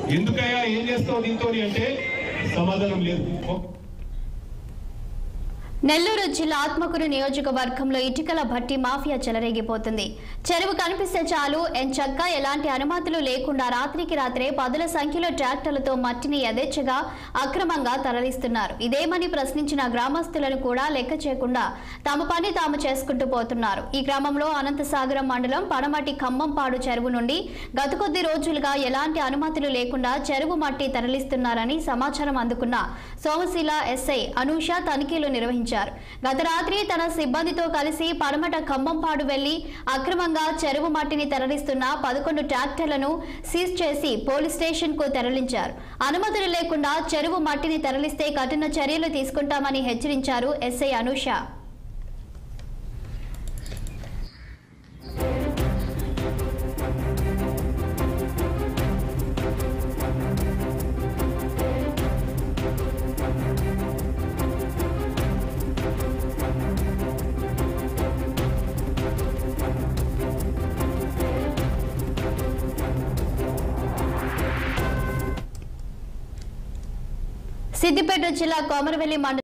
ఎందుకయ్యా ఏం చేస్తావు దీంతో అంటే సమాధానం లేదు నెల్లూరు జిల్లా ఆత్మకూరు నియోజకవర్గంలో ఇటుకల భట్టి మాఫియా చెలరేగిపోతుంది చెరువు కనిపిస్తే చాలు ఎంచక్క ఎలాంటి అనుమతులు లేకుండా రాత్రికి రాత్రే పదుల సంఖ్యలో ట్రాక్టర్లతో మట్టిని యథేచ్ఛగా అక్రమంగా తరలిస్తున్నారు ఇదేమని ప్రశ్నించిన గ్రామస్తులను కూడా లెక్క చేయకుండా తమ పని తాము చేసుకుంటూ పోతున్నారు ఈ క్రమంలో అనంతసాగరం మండలం పడమటి ఖమ్మంపాడు చెరువు నుండి గత కొద్ది రోజులుగా ఎలాంటి అనుమతులు లేకుండా చెరువు మట్టి తరలిస్తున్నారని సమాచారం అందుకున్న సోమశీల ఎస్ఐ అనూష తనిఖీలు నిర్వహించారు గత రాత్రి తన సిబ్బందితో కలిసి పడమట ఖమ్మంపాడు వెళ్లి అక్రమంగా చెరువు మట్టిని తరలిస్తున్న పదకొండు ట్రాక్టర్లను సీజ్ చేసి పోలీస్ స్టేషన్ కు తరలించారు అనుమతులు లేకుండా చెరువు మట్టిని తరలిస్తే కఠిన చర్యలు తీసుకుంటామని హెచ్చరించారు ఎస్ఐ అనూష సిద్దిపేట జిల్లా కోమరవెల్లి మండలం